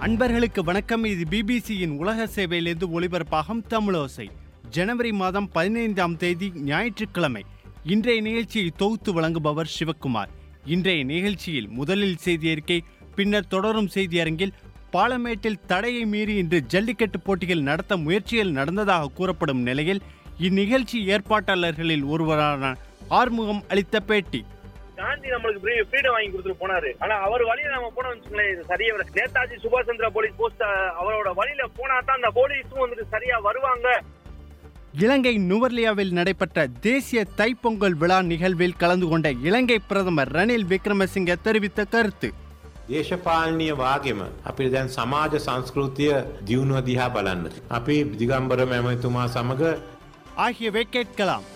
அன்பர்களுக்கு வணக்கம் இது பிபிசியின் உலக சேவையிலிருந்து ஒளிபரப்பாகும் தமிழோசை ஜனவரி மாதம் பதினைந்தாம் தேதி ஞாயிற்றுக்கிழமை இன்றைய நிகழ்ச்சியை தொகுத்து வழங்குபவர் சிவக்குமார் இன்றைய நிகழ்ச்சியில் முதலில் செய்தி அறிக்கை பின்னர் தொடரும் செய்தி அரங்கில் பாலமேட்டில் தடையை மீறி இன்று ஜல்லிக்கட்டு போட்டிகள் நடத்த முயற்சிகள் நடந்ததாக கூறப்படும் நிலையில் இந்நிகழ்ச்சி ஏற்பாட்டாளர்களில் ஒருவரான ஆறுமுகம் அளித்த பேட்டி காந்தி நம்மளுக்கு ஃப்ரீடம் வாங்கி கொடுத்துட்டு போனாரு ஆனா அவர் வழியில நம்ம போனோம் வச்சுக்கோங்களேன் இது சரியா வர- நேதாஜி சுபாஷ் சந்திர போலீஸ் போஸ்ட் அவரோட வழியில போனா தான் அந்த போலீஸும் வந்துட்டு சரியா வருவாங்க இலங்கை நுவர்லியாவில் நடைபெற்ற தேசிய தைப்பொங்கல் விழா நிகழ்வில் கலந்து கொண்ட இலங்கை பிரதமர் ரணில் விக்ரமசிங்க தெரிவித்த கருத்து දේශපාලනය වාගෙම අපි දැන් සමාජ සංස්කෘතිය දියුණුව දිහා බලන්න. අපි දිගම්බර මැමතුමා සමඟ ஆகியவை கேட்கலாம்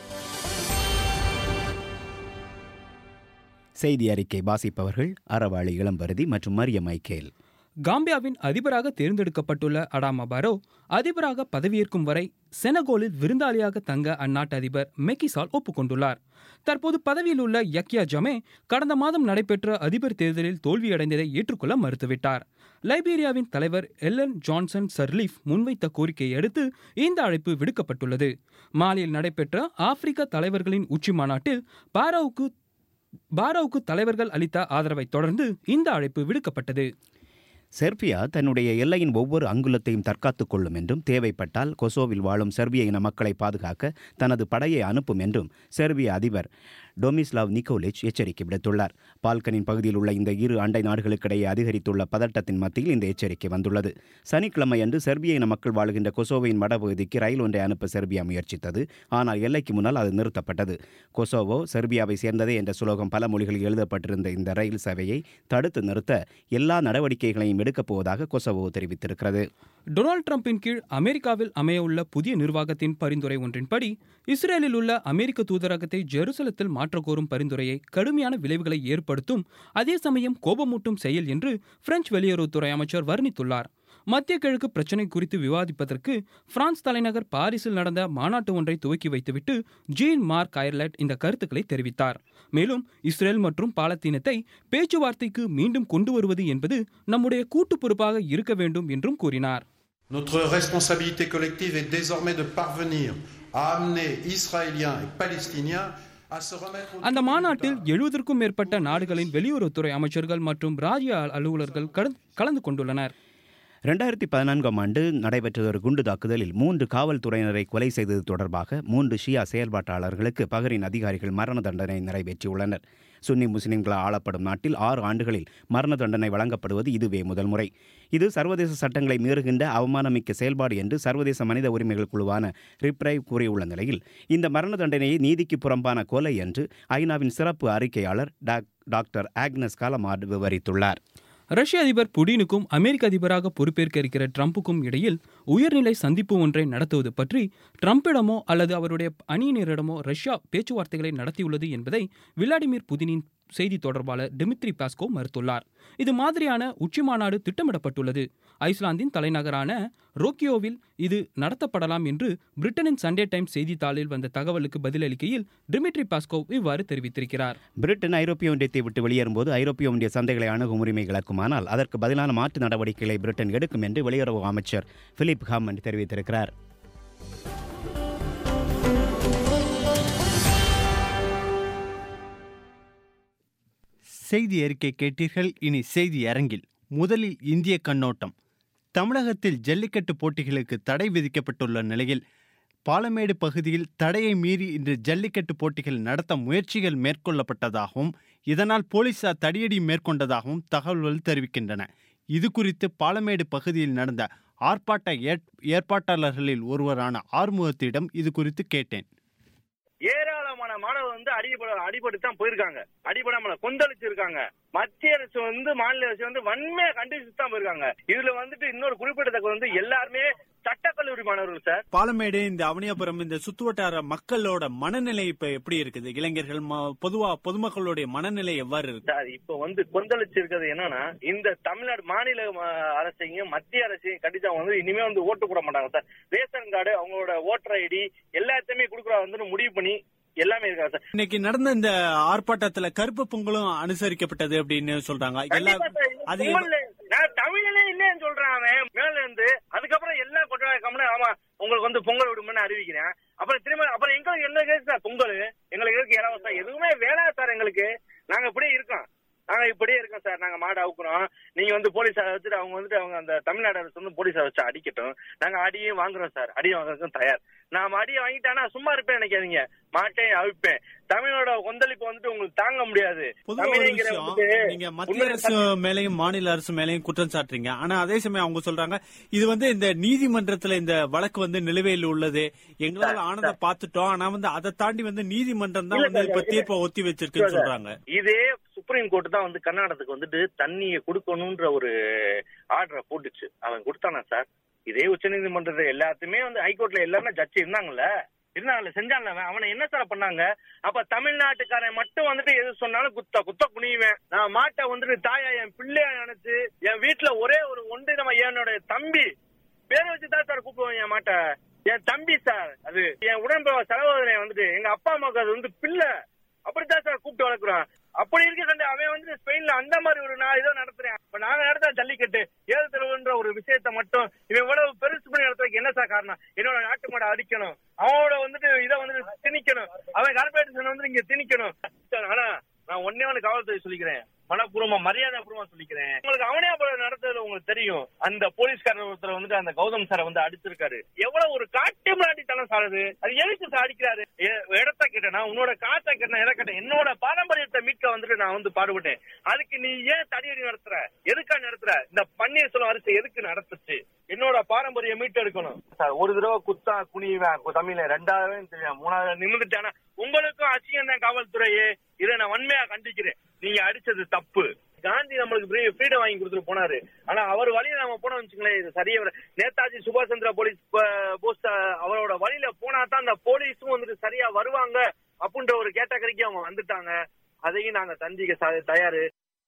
செய்தி அறிக்கை வாசிப்பவர்கள் அறவாளி இளம்பருதி மற்றும் மரிய மைக்கேல் காம்பியாவின் அதிபராக தேர்ந்தெடுக்கப்பட்டுள்ள அடாமா பாரோ அதிபராக பதவியேற்கும் வரை செனகோலில் விருந்தாளியாக தங்க அந்நாட்டு அதிபர் மெக்கிசால் ஒப்புக்கொண்டுள்ளார் தற்போது பதவியில் உள்ள யக்யா ஜமே கடந்த மாதம் நடைபெற்ற அதிபர் தேர்தலில் தோல்வியடைந்ததை ஏற்றுக்கொள்ள மறுத்துவிட்டார் லைபீரியாவின் தலைவர் எல்லன் ஜான்சன் சர்லீஃப் முன்வைத்த கோரிக்கையை அடுத்து இந்த அழைப்பு விடுக்கப்பட்டுள்ளது மாலியில் நடைபெற்ற ஆப்பிரிக்க தலைவர்களின் உச்சி மாநாட்டில் பாரோவுக்கு பாரோவுக்கு தலைவர்கள் அளித்த ஆதரவைத் தொடர்ந்து இந்த அழைப்பு விடுக்கப்பட்டது செர்பியா தன்னுடைய எல்லையின் ஒவ்வொரு அங்குலத்தையும் தற்காத்துக் கொள்ளும் என்றும் தேவைப்பட்டால் கொசோவில் வாழும் செர்பிய இன மக்களை பாதுகாக்க தனது படையை அனுப்பும் என்றும் செர்பிய அதிபர் டொமிஸ்லாவ் நிக்கோலிச் எச்சரிக்கை விடுத்துள்ளார் பால்கனின் பகுதியில் உள்ள இந்த இரு அண்டை நாடுகளுக்கிடையே அதிகரித்துள்ள பதட்டத்தின் மத்தியில் இந்த எச்சரிக்கை வந்துள்ளது சனிக்கிழமை அன்று செர்பிய இன மக்கள் வாழுகின்ற கொசோவோவின் வடபகுதிக்கு ரயில் ஒன்றை அனுப்ப செர்பியா முயற்சித்தது ஆனால் எல்லைக்கு முன்னால் அது நிறுத்தப்பட்டது கொசோவோ செர்பியாவை சேர்ந்ததே என்ற சுலோகம் பல மொழிகளில் எழுதப்பட்டிருந்த இந்த ரயில் சேவையை தடுத்து நிறுத்த எல்லா நடவடிக்கைகளையும் எடுக்கப் போவதாக கொசோவோ தெரிவித்திருக்கிறது டொனால்ட் ட்ரம்பின் கீழ் அமெரிக்காவில் அமையவுள்ள புதிய நிர்வாகத்தின் பரிந்துரை ஒன்றின்படி இஸ்ரேலில் உள்ள அமெரிக்க தூதரகத்தை ஜெருசலத்தில் மாற்றக்கோரும் பரிந்துரையை கடுமையான விளைவுகளை ஏற்படுத்தும் அதே சமயம் கோபமூட்டும் செயல் என்று பிரெஞ்சு வெளியுறவுத்துறை அமைச்சர் வர்ணித்துள்ளார் மத்திய கிழக்கு பிரச்சினை குறித்து விவாதிப்பதற்கு பிரான்ஸ் தலைநகர் பாரிஸில் நடந்த மாநாட்டு ஒன்றை துவக்கி வைத்துவிட்டு ஜீன் மார்க் அயர்லட் இந்த கருத்துக்களை தெரிவித்தார் மேலும் இஸ்ரேல் மற்றும் பாலத்தீனத்தை பேச்சுவார்த்தைக்கு மீண்டும் கொண்டு வருவது என்பது நம்முடைய கூட்டு பொறுப்பாக இருக்க வேண்டும் என்றும் கூறினார் Notre responsabilité collective est désormais de parvenir à amener Israéliens et Palestiniens à se remettre au அந்த மாநாட்டில் எழுபதற்கும் மேற்பட்ட நாடுகளின் வெளியுறவுத்துறை அமைச்சர்கள் மற்றும் ராஜ்ய அலுவலர்கள் கலந்து- கலந்து கொண்டுள்ளனர் ரெண்டாயிரத்தி பதினான்காம் ஆண்டு நடைபெற்ற ஒரு குண்டு தாக்குதலில் மூன்று காவல்துறையினரை கொலை செய்தது தொடர்பாக மூன்று ஷியா செயல்பாட்டாளர்களுக்கு பஹ்ரைன் அதிகாரிகள் மரண தண்டனை நிறைவேற்றியுள்ளனர் சுன்னி முஸ்லிம்களால் ஆளப்படும் நாட்டில் ஆறு ஆண்டுகளில் மரண தண்டனை வழங்கப்படுவது இதுவே முதல் முறை இது சர்வதேச சட்டங்களை மீறுகின்ற அவமானமிக்க செயல்பாடு என்று சர்வதேச மனித உரிமைகள் குழுவான ரிப்ரைவ் கூறியுள்ள நிலையில் இந்த மரண தண்டனையை நீதிக்கு புறம்பான கொலை என்று ஐநாவின் சிறப்பு அறிக்கையாளர் டாக்- டாக்டர் ஆக்னஸ் காலமார்ட் விவரித்துள்ளார் ரஷ்ய அதிபர் புடினுக்கும் அமெரிக்க அதிபராக பொறுப்பேற்க இருக்கிற ட்ரம்புக்கும் இடையில் உயர்நிலை சந்திப்பு ஒன்றை நடத்துவது பற்றி ட்ரம்பிடமோ அல்லது அவருடைய அணியினரிடமோ ரஷ்யா பேச்சுவார்த்தைகளை நடத்தியுள்ளது என்பதை விளாடிமிர் புதினின் செய்தி தொடர்பாளர் டிமித்ரி பாஸ்கோ மறுத்துள்ளார் இது மாதிரியான உச்சி மாநாடு திட்டமிடப்பட்டுள்ளது ஐஸ்லாந்தின் தலைநகரான ரோக்கியோவில் இது நடத்தப்படலாம் என்று பிரிட்டனின் சண்டே டைம்ஸ் செய்தித்தாளில் வந்த தகவலுக்கு பதிலளிக்கையில் டிமிட்ரி பாஸ்கோ இவ்வாறு தெரிவித்திருக்கிறார் பிரிட்டன் ஐரோப்பிய ஒன்றியத்தை விட்டு வெளியேறும்போது ஐரோப்பிய ஒன்றிய சந்தைகளை அணுகும் உரிமை இழக்குமானால் அதற்கு பதிலான மாற்று நடவடிக்கைகளை பிரிட்டன் எடுக்கும் என்று வெளியுறவு அமைச்சர் பிலிப் ஹாமண்ட் தெரிவித்திருக்கிறார் செய்தி அறிக்கை கேட்டீர்கள் இனி செய்தி அரங்கில் முதலில் இந்திய கண்ணோட்டம் தமிழகத்தில் ஜல்லிக்கட்டு போட்டிகளுக்கு தடை விதிக்கப்பட்டுள்ள நிலையில் பாலமேடு பகுதியில் தடையை மீறி இன்று ஜல்லிக்கட்டு போட்டிகள் நடத்த முயற்சிகள் மேற்கொள்ளப்பட்டதாகவும் இதனால் போலீசார் தடியடி மேற்கொண்டதாகவும் தகவல்கள் தெரிவிக்கின்றன இது குறித்து பாலமேடு பகுதியில் நடந்த ஆர்ப்பாட்ட ஏற்- ஏற்பாட்டாளர்களில் ஒருவரான ஆறுமுகத்திடம் இது குறித்து கேட்டேன் ஏராளமான மாணவர் வந்து அடிபட அடிபட்டு தான் போயிருக்காங்க அடிபடாமல கொந்தளிச்சிருக்காங்க மத்திய அரசு வந்து மாநில அரசு வந்து வன்மையா கண்டிச்சு தான் போயிருக்காங்க இதுல வந்துட்டு இன்னொரு குறிப்பிடத்தக்க வந்து எல்லாருமே சட்டக்கல்லூரி மாணவர்கள் சார் பாலமேடு இந்த அவனியாபுரம் இந்த சுத்துவட்டார மக்களோட மனநிலை இப்ப எப்படி இருக்குது இளைஞர்கள் ம- பொதுவா பொதுமக்களுடைய மனநிலை எவ்வாறு இருக்கு சார் இப்ப வந்து கொந்தளிச்சு இருக்கிறது என்னன்னா இந்த தமிழ்நாடு மாநில அஹ், அரசையும் மத்திய அரசையும் கண்டிச்சா வந்து இனிமே வந்து ஓட்டு போட மாட்டாங்க சார் ரேஷன் கார்டு அவங்களோட ஓட்டர் ஐடி எல்லாத்தையுமே கொடுக்குறா வந்து முடிவு பண்ணி எல்லாமே இருக்காங்க சார் இன்னைக்கு நடந்த இந்த ஆர்ப்பாட்டத்துல கருப்பு பொங்கலும் அனுசரிக்கப்பட்டது அப்படின்னு சொல்றாங்க எல்லா கண்டிப்பா சார், இது அது பொங்கல்ல- நான் தமிழனே இல்லைன்னு சொல்றேன் சொல்றான் அவன் மேல இருந்து அதுக்கப்புறம் எல்லா கொட்டாய கம்பெனி ஆமா உங்களுக்கு வந்து பொங்கல் விடுமுன்னு அறிவிக்கிறேன் அப்புறம் திரும்ப அப்புறம் எங்களுக்கு என்ன கேஸ் சார் பொங்கல் எங்களுக்கு இருக்கு இலவசம் எதுவுமே வேணாம் சார் எங்களுக்கு நாங்க இப்படியே இருக்கோம் நாங்க இப்படியே இருக்கோம் சார் நாங்க மாடு அவுக்குறோம் நீங்க வந்து போலீஸார வச்சுட்டு அவங்க வந்துட்டு அவங்க அந்த தமிழ்நாடு அரசு வந்து போலீஸார வச்சு அடிக்கட்டும் நாங்க அடியும் வாங்குறோம் சார் அடி வாங்குறதுக்கும் தயார் நான் அடியை வாங்கிட்டானா சும்மா இருப்பேன் நினைக்காதீங்க மாட்டையும் அவிப்பேன் தமிழோட கொந்தளிப்பு வந்துட்டு உங்களுக்கு தாங்க முடியாது பொதுவா ஒரு தமிழ்ங்கிற விஷயம் வந்துட்டு நீங்க மத்திய உண்மையிலே அரசு மேலையும் மாநில அரசு மேலையும் குற்றம் சாட்டுறீங்க ஆனா அதே சமயம் அவங்க சொல்றாங்க இது வந்து இந்த நீதிமன்றத்துல இந்த வழக்கு வந்து நிலுவையில் உள்ளது எங்களால ஆனதை பார்த்துட்டோம் ஆனா வந்து அதை தாண்டி வந்து நீதிமன்றம் தான் இல்ல வந்து சார், இப்ப இல்ல. தீர்ப்பை ஒத்தி வச்சிருக்குன்னு இல்ல சார். சொல்றாங்க இதே சுப்ரீம் கோர்ட் தான் வந்து கர்நாடகத்துக்கு வந்துட்டு தண்ணியை கொடுக்கணும்ன்ற ஒரு ஆர்டரை போட்டுச்சு அவன் கொடுத்தானா சார் இதே உச்சநீதிமன்றத்தை எல்லாத்தையுமே வந்து ஹைகோர்ட்ல எல்லாருமே ஜட்ஜ் இருந்தாங்கல்ல இருந்தாங்கல்ல செஞ்சான்ல அவன் அவனை என்ன சார் பண்ணாங்க அப்ப தமிழ்நாட்டுக்காரன் மட்டும் வந்துட்டு எது சொன்னாலும் குத்த குத்த குனியுவேன் நான் மாட்டை வந்துட்டு தாயா என் பிள்ளையா நினைச்சு என் வீட்டுல ஒரே ஒரு ஒன்று நம்ம என்னோட தம்பி பேரை வச்சு தான் சார் கூப்பிடுவேன் என் மாட்டை என் தம்பி சார் அது என் உடன்ப சகோதரனை வந்துட்டு எங்க அப்பா அம்மாவுக்கு அது வந்து பிள்ளை அப்படித்தான் சார் கூப்பிட்டு வளர்க்குறோம் அப்படி இருக்க கண்டு அவன் வந்து ஸ்பெயின்ல அந்த மாதிரி ஒரு நான் ஏதோ நடத்துறேன் இப்ப நாங்க நடத்த ஜல்லிக்கட்டு ஏழு தெருவுன்ற ஒரு விஷயத்த மட்டும் இவன் இவ்வளவு பெருசு பண்ணி நடத்துறதுக்கு என்ன சார் காரணம் என்னோட நாட்டு மாடை அடிக்கணும் அவனோட வந்துட்டு இதை வந்துட்டு திணிக்கணும் அவன் கார்பரேஷன் வந்து இங்க திணிக்கணும் சார், ஆனா நான் ஒன்னே ஒண்ணு காவல்துறை சொல்லிக்கிறேன் மனப்பூர்வமா மரியாதை பூர்வமா சொல்லிக்கிறேன் உங்களுக்கு அவனே அப்புறம் நடத்துறது உங்களுக்கு தெரியும் அந்த போலீஸ்காரர் ஒருத்தர் வந்துட்டு அந்த கௌதம் சாரை வந்து அடிச்சிருக்காரு எவ்வளவு ஒரு காட்டு மிராண்டித்தனம் சார் அது அது எதுக்கு சார் அடிக்கிறாரு எ- இடத்த கேட்டேனா உன்னோட காட்டை கேட்டேன் எதை கேட்டேன் என்னோட பாரம்பரியத்தை மீட்க வந்துட்டு நான் வந்து பாடுபட்டேன் அதுக்கு நீ ஏன் தடியடி நடத்துற எதுக்கா நடத்துற இந்த பன்னீர்செல்வம் அரசு எதுக்கு நடத்துச்சு என்னோட பாரம்பரியம் மீட்டு எடுக்கணும் சார் ஒரு தடவை குத்தா குனிவேன் கு- தமிழ்ல ரெண்டாவது தெரியும் மூணாவது நிமிந்துட்டானா உங்களுக்கும் அசிங்கம் தான் காவல்துறையே இதை நான் வன்மையா கண்டிக்கிறேன் நீங்க அடிச்சது தப்பு காந்தி நம்மளுக்கு ஃப்ரீடம் வாங்கி கொடுத்துட்டு போனாரு ஆனா அவர் வழியில நம்ம போனோம் வச்சுங்களேன் இது சரியா வர- நேதாஜி சுபாஷ் சந்திர போலீஸ் ப- போஸ் அஹ், அவரோட வழியில போனா தான் அந்த போலீஸும் வந்துட்டு சரியா வருவாங்க அப்படின்ற ஒரு கேட்டகரிக்கு அவங்க வந்துட்டாங்க அதையும் நாங்க சந்திக்க ச- தயாரு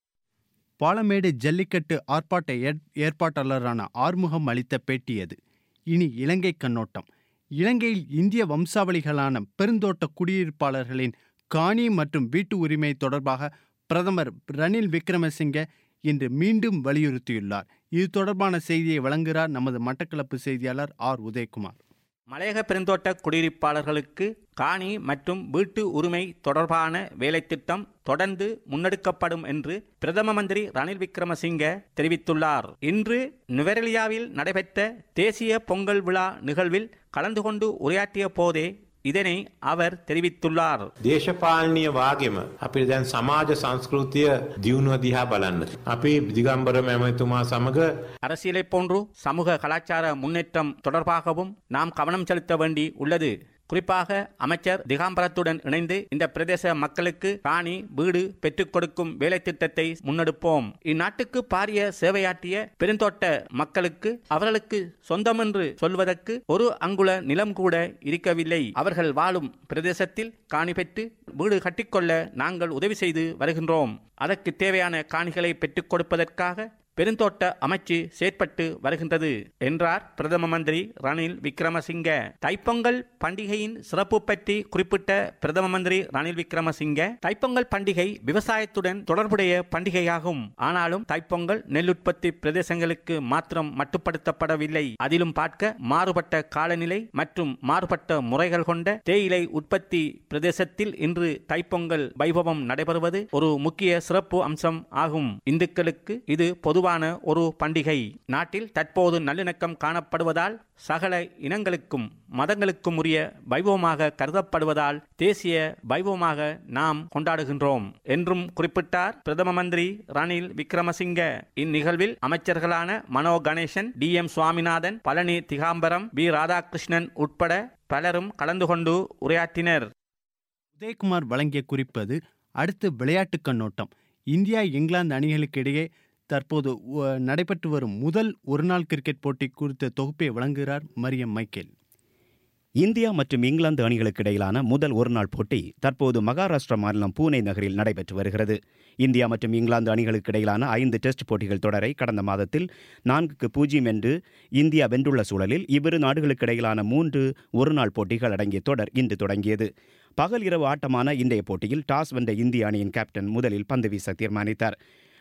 பாலமேடு ஜல்லிக்கட்டு ஆர்ப்பாட்ட ஏற்- ஏற்பாட்டாளரான ஆறுமுகம் அளித்த பேட்டி அது இனி இலங்கை கண்ணோட்டம் இலங்கையில் இந்திய வம்சாவளிகளான பெருந்தோட்ட குடியிருப்பாளர்களின் காணி மற்றும் வீட்டு உரிமை தொடர்பாக பிரதமர் ரணில் விக்ரமசிங்க இன்று மீண்டும் வலியுறுத்தியுள்ளார் இது தொடர்பான செய்தியை வழங்குகிறார் நமது மட்டக்களப்பு செய்தியாளர் ஆர் உதயகுமார் மலையக பெருந்தோட்ட குடியிருப்பாளர்களுக்கு காணி மற்றும் வீட்டு உரிமை தொடர்பான வேலைத்திட்டம் தொடர்ந்து முன்னெடுக்கப்படும் என்று பிரதம மந்திரி ரணில் விக்ரமசிங்க தெரிவித்துள்ளார் இன்று நுவரெலியாவில் நடைபெற்ற தேசிய பொங்கல் விழா நிகழ்வில் கலந்து கொண்டு உரையாற்றிய போதே இதனை அவர் தெரிவித்துள்ளார் දේශපාලනය වාගෙම අපි දැන් සමාජ සංස්කෘතිය දියුණුව දිහා බලන්න. අපි දිගම්බර මැමතුමා සමඟ அரசியலைப் போன்று சமூக கலாச்சார முன்னேற்றம் தொடர்பாகவும் நாம் கவனம் செலுத்த வேண்டி உள்ளது குறிப்பாக அமைச்சர் திகாம்பரத்துடன் இணைந்து இந்த பிரதேச மக்களுக்கு காணி வீடு பெற்றுக் கொடுக்கும் வேலை திட்டத்தை முன்னெடுப்போம் இந்நாட்டுக்கு பாரிய சேவையாற்றிய பெருந்தோட்ட மக்களுக்கு அவர்களுக்கு சொந்தமென்று சொல்வதற்கு ஒரு அங்குல நிலம் கூட இருக்கவில்லை அவர்கள் வாழும் பிரதேசத்தில் காணி பெற்று வீடு கட்டிக்கொள்ள நாங்கள் உதவி செய்து வருகின்றோம் அதற்கு தேவையான காணிகளை பெற்றுக் கொடுப்பதற்காக பெருந்தோட்ட அமைச்சு செயற்பட்டு வருகின்றது என்றார் பிரதம மந்திரி ரணில் விக்ரமசிங்க தைப்பொங்கல் பண்டிகையின் சிறப்பு பற்றி குறிப்பிட்ட பிரதம மந்திரி ரணில் விக்ரமசிங்க தைப்பொங்கல் பண்டிகை விவசாயத்துடன் தொடர்புடைய பண்டிகையாகும் ஆனாலும் தைப்பொங்கல் நெல் உற்பத்தி பிரதேசங்களுக்கு மாத்திரம் மட்டுப்படுத்தப்படவில்லை அதிலும் பார்க்க மாறுபட்ட காலநிலை மற்றும் மாறுபட்ட முறைகள் கொண்ட தேயிலை உற்பத்தி பிரதேசத்தில் இன்று தைப்பொங்கல் வைபவம் நடைபெறுவது ஒரு முக்கிய சிறப்பு அம்சம் ஆகும் இந்துக்களுக்கு இது பொதுவான ஒரு பண்டிகை நாட்டில் தற்போது நல்லிணக்கம் காணப்படுவதால் சகல இனங்களுக்கும் மதங்களுக்கும் உரிய வைபவமாக கருதப்படுவதால் தேசிய வைபவமாக நாம் கொண்டாடுகின்றோம் என்றும் குறிப்பிட்டார் பிரதம மந்திரி ரணில் விக்ரமசிங்க இந்நிகழ்வில் அமைச்சர்களான Mano Ganesan T M Swaminathan Palani Thigambaram V Radhakrishnan உட்பட பலரும் கலந்து கொண்டு உரையாற்றினர் உதயகுமார் வழங்கிய குறிப்பது அடுத்து விளையாட்டுக் கண்ணோட்டம் இந்தியா இங்கிலாந்து அணிகளுக்கு இடையே தற்போது உ- நடைபெற்று வரும் முதல் ஒருநாள் கிரிக்கெட் போட்டி குறித்த தொகுப்பை வழங்குகிறார் மரியம் மைக்கேல் இந்தியா மற்றும் இங்கிலாந்து அணிகளுக்கு இடையிலான முதல் ஒருநாள் போட்டி தற்போது மகாராஷ்டிரா மாநிலம் பூனே நகரில் நடைபெற்று வருகிறது இந்தியா மற்றும் இங்கிலாந்து அணிகளுக்கு இடையிலான ஐந்து டெஸ்ட் போட்டிகள் தொடரை கடந்த மாதத்தில் நான்குக்கு பூஜ்ஜியம் என்று இந்தியா வென்றுள்ள சூழலில் இவ்விரு நாடுகளுக்கு இடையிலான மூன்று ஒருநாள் போட்டிகள் அடங்கிய தொடர் இன்று தொடங்கியது பகல் இரவு ஆட்டமான இன்றைய போட்டியில் டாஸ் வென்ற இந்திய அணியின் கேப்டன் முதலில் பந்து வீச தீர்மானித்தார்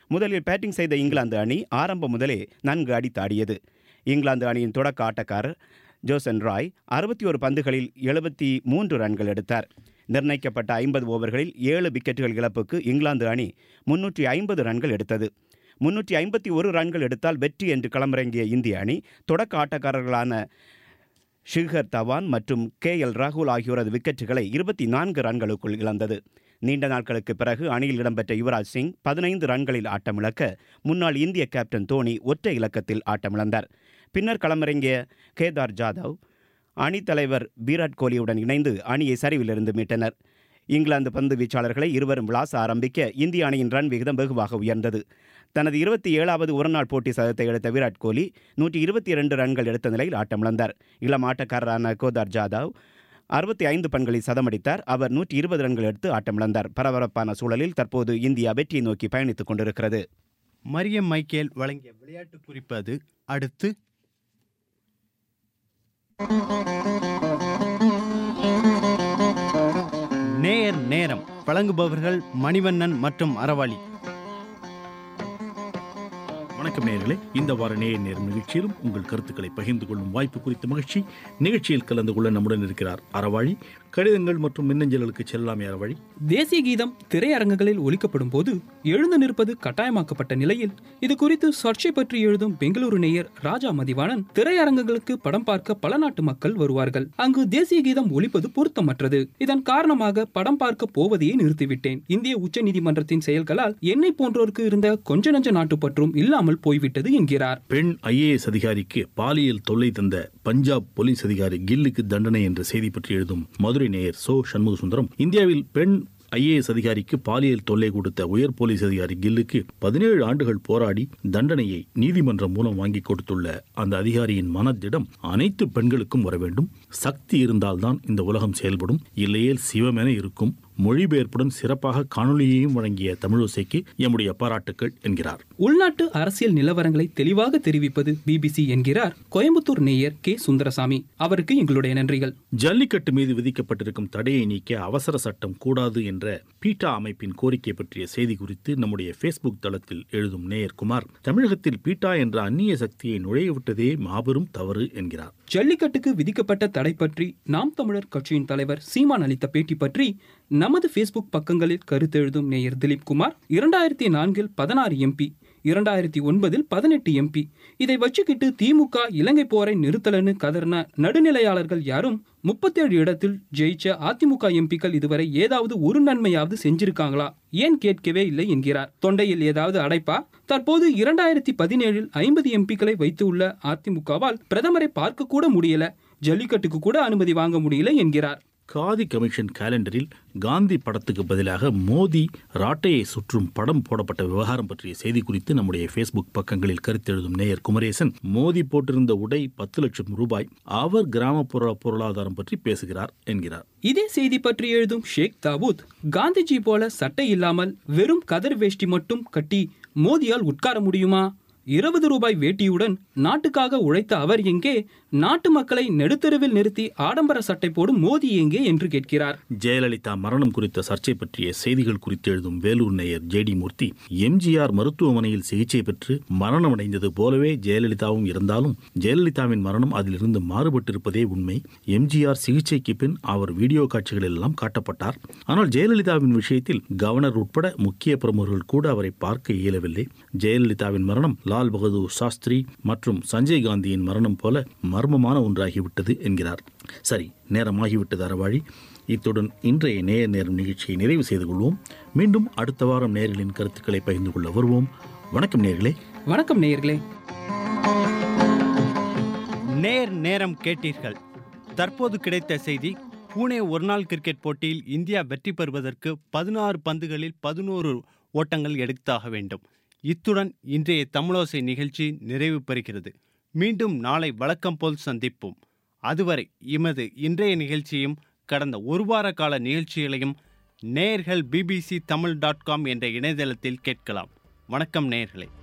முதலில் பேட்டிங் செய்த இங்கிலாந்து அணி ஆரம்பம் முதலே நன்கு அடித்தாடியது இங்கிலாந்து அணியின் தொடக்க ஆட்டக்காரர் ஜோசன் ராய் அறுபத்தி ஒரு பந்துகளில் எழுபத்தி மூன்று ரன்கள் எடுத்தார் நிர்ணயிக்கப்பட்ட ஐம்பது ஓவர்களில் ஏழு விக்கெட்டுகள் இழப்புக்கு இங்கிலாந்து அணி முன்னூற்றி ஐம்பது ரன்கள் எடுத்தது முன்னூற்றி ஐம்பத்தி ஒரு ரன்கள் எடுத்தால் வெற்றி என்று களமிறங்கிய இந்திய அணி தொடக்க ஆட்டக்காரர்களான ஷிகர் தவான் மற்றும் கே எல் ராகுல் ஆகியோரது விக்கெட்டுகளை இருபத்தி நான்கு ரன்களுக்குள் இழந்தது நீண்ட நாட்களுக்கு பிறகு அணியில் இடம்பெற்ற யுவராஜ் சிங் பதினைந்து ரன்களில் ஆட்டமிழக்க முன்னாள் இந்திய கேப்டன் தோனி ஒற்றை இலக்கத்தில் ஆட்டமிழந்தார் பின்னர் களமிறங்கிய கேதார் ஜாதவ் அணித் தலைவர் விராட் கோலியுடன் இணைந்து அணியை சரிவிலிருந்து மீட்டனர் இங்கிலாந்து பந்து வீச்சாளர்களை இருவரும் விளாச ஆரம்பிக்க இந்திய அணியின் ரன் விகிதம் வெகுவாக உயர்ந்தது தனது இருபத்தி ஏழாவது ஒருநாள் போட்டி சதத்தை எடுத்த விராட் கோலி நூற்றி இருபத்தி இரண்டு ரன்கள் எடுத்த நிலையில் ஆட்டமிழந்தார் இளம் ஆட்டக்காரரான கோதார் ஜாதவ் அறுபத்தி ஐந்து பண்களில் சதமடித்தார் அவர் நூற்றி இருபது ரன்கள் எடுத்து ஆட்டமிழந்தார் பரபரப்பான சூழலில் தற்போது இந்தியா வெற்றியை நோக்கி பயணித்துக் கொண்டிருக்கிறது மரியம் மைக்கேல் வழங்கிய விளையாட்டு குறிப்பு அது அடுத்து நேர் நேரம் வழங்குபவர்கள் மணிவண்ணன் மற்றும் அறவாளி வணக்கம் நேயர்களே இந்த வார நேயர் நேரம் நிகழ்ச்சியிலும் உங்கள் கருத்துக்களை பகிர்ந்து கொள்ளும் வாய்ப்பு குறித்த மகிழ்ச்சி நிகழ்ச்சியில் கலந்து கொள்ள நம்முடன் இருக்கிறார் அறவாழி கடிதங்கள் மற்றும் மின்னஞ்சல்களுக்கு செல்லாமே அறவாழி தேசிய கீதம் திரையரங்குகளில் ஒலிக்கப்படும் போது எழுந்து நிற்பது கட்டாயமாக்கப்பட்ட நிலையில் இது குறித்து சர்ச்சை பற்றி எழுதும் பெங்களூரு நேயர் ராஜா மதிவாணன் திரையரங்குகளுக்கு படம் பார்க்க பல நாட்டு மக்கள் வருவார்கள் அங்கு தேசிய கீதம் ஒலிப்பது பொருத்தமற்றது இதன் காரணமாக படம் பார்க்க போவதையே நிறுத்திவிட்டேன் இந்திய உச்ச நீதிமன்றத்தின் செயல்களால் என்னை போன்றோருக்கு இருந்த கொஞ்ச நஞ்ச நாட்டுப்பற்றும் இல்லாமல் போய்விட்டது என்கிறார் பெண் ஐஏஎஸ் அதிகாரிக்கு பாலியல் தொல்லை தந்த பஞ்சாப் போலீஸ் அதிகாரி கில்லுக்கு தண்டனை என்ற செய்தி பற்றி எழுதும் மதுரை நேயர் சோ சண்முக சுந்தரம் இந்தியாவில் பெண் ஐஏஎஸ் அதிகாரிக்கு பாலியல் தொல்லை கொடுத்த உயர் போலீஸ் அதிகாரி கில்லுக்கு பதினேழு ஆண்டுகள் போராடி தண்டனையை நீதிமன்றம் மூலம் வாங்கி கொடுத்துள்ள அந்த அதிகாரியின் மனதிடம் அனைத்து பெண்களுக்கும் வர வேண்டும் சக்தி இருந்தால்தான் இந்த உலகம் செயல்படும் இல்லையேல் சிவமென இருக்கும் மொழிபெயர்ப்புடன் சிறப்பாக காணொலியையும் வழங்கிய தமிழோசைக்கு எம்முடைய பாராட்டுக்கள் என்கிறார் உள்நாட்டு அரசியல் நிலவரங்களை தெளிவாக தெரிவிப்பது பிபிசி என்கிறார் கோயம்புத்தூர் நேயர் கே சுந்தரசாமி அவருக்கு எங்களுடைய நன்றிகள் ஜல்லிக்கட்டு மீது விதிக்கப்பட்டிருக்கும் தடையை நீக்க அவசர சட்டம் கூடாது என்ற பீட்டா அமைப்பின் கோரிக்கை பற்றிய செய்தி குறித்து நம்முடைய ஃபேஸ்புக் தளத்தில் எழுதும் நேயர் குமார் தமிழகத்தில் பீட்டா என்ற அந்நிய சக்தியை நுழையவிட்டதே மாபெரும் தவறு என்கிறார் ஜல்லிக்கட்டுக்கு விதிக்கப்பட்ட தடை பற்றி நாம் தமிழர் கட்சியின் தலைவர் சீமான் அளித்த பேட்டி பற்றி நமது ஃபேஸ்புக் பக்கங்களில் கருத்தெழுதும் நேயர் திலீப் குமார் இரண்டாயிரத்தி நான்கில் பதினாறு எம்பி இரண்டாயிரத்தி ஒன்பதில் பதினெட்டு எம்பி இதை வச்சுக்கிட்டு திமுக இலங்கை போரை நிறுத்தலன்னு கதர்ன நடுநிலையாளர்கள் யாரும் முப்பத்தேழு இடத்தில் ஜெயிச்ச அதிமுக எம்பிக்கள் இதுவரை ஏதாவது ஒரு நன்மையாவது செஞ்சிருக்காங்களா ஏன் கேட்கவே இல்லை என்கிறார் தொண்டையில் ஏதாவது அடைப்பா தற்போது இரண்டாயிரத்தி பதினேழில் ஐம்பது எம்பிக்களை வைத்து உள்ள அதிமுகவால் பிரதமரை பார்க்க கூட முடியல ஜல்லிக்கட்டுக்கு கூட அனுமதி வாங்க முடியல என்கிறார் காதி கமிஷன் கேலண்டரில் காந்தி படத்துக்கு பதிலாக மோதி ராட்டையை சுற்றும் படம் போடப்பட்ட விவகாரம் பற்றிய செய்தி குறித்து நம்முடைய ஃபேஸ்புக் பக்கங்களில் கருத்தெழுதும் நேயர் குமரேசன் மோதி போட்டிருந்த உடை பத்து லட்சம் ரூபாய் அவர் கிராமப்புற பொருளாதாரம் பற்றி பேசுகிறார் என்கிறார் இதே செய்தி பற்றி எழுதும் ஷேக் தாவூத் காந்திஜி போல சட்டை இல்லாமல் வெறும் கதர் வேஷ்டி மட்டும் கட்டி மோதியால் உட்கார முடியுமா இருபது ரூபாய் வேட்டியுடன் நாட்டுக்காக உழைத்த அவர் எங்கே நாட்டு மக்களை நெடுத்தெருவில் நிறுத்தி ஆடம்பர சட்டை போடும் மோதி எங்கே என்று கேட்கிறார் ஜெயலலிதா மரணம் குறித்த சர்ச்சை பற்றிய செய்திகள் குறித்து எழுதும் வேலூர் நேயர் ஜே டி மூர்த்தி எம்ஜிஆர் மருத்துவமனையில் சிகிச்சை பெற்று மரணமடைந்தது போலவே ஜெயலலிதாவும் இருந்தாலும் ஜெயலலிதாவின் மரணம் அதிலிருந்து மாறுபட்டிருப்பதே உண்மை எம்ஜிஆர் சிகிச்சைக்கு பின் அவர் வீடியோ காட்சிகள் எல்லாம் காட்டப்பட்டார் ஆனால் ஜெயலலிதாவின் விஷயத்தில் கவர்னர் உட்பட முக்கிய பிரமுகர்கள் கூட அவரை பார்க்க இயலவில்லை ஜெயலலிதாவின் மரணம் லால் பகதூர் சாஸ்திரி மற்றும் சஞ்சய் காந்தியின் மரணம் போல மர்மமான ஒன்றாகிவிட்டது என்கிறார் சரி நேரமாகிவிட்டது அறவாழி இத்துடன் இன்றைய நேர் நேரம் நிகழ்ச்சியை நிறைவு செய்து கொள்வோம் மீண்டும் அடுத்த வாரம் நேர்களின் கருத்துக்களை பகிர்ந்து கொள்ள வருவோம் வணக்கம் நேர்களே வணக்கம் நேயர்களே நேர் நேரம் கேட்டீர்கள் தற்போது கிடைத்த செய்தி பூனே ஒருநாள் கிரிக்கெட் போட்டியில் இந்தியா வெற்றி பெறுவதற்கு பதினாறு பந்துகளில் பதினோரு ஓட்டங்கள் எடுத்தாக வேண்டும் இத்துடன் இன்றைய தமிழோசை நிகழ்ச்சி நிறைவு பெறுகிறது மீண்டும் நாளை வழக்கம் போல் சந்திப்போம் அதுவரை எமது இன்றைய நிகழ்ச்சியும் கடந்த ஒரு வார கால நிகழ்ச்சிகளையும் நேயர்கள் பிபிசி தமிழ் டாட் காம் என்ற இணையதளத்தில் கேட்கலாம் வணக்கம் நேயர்களே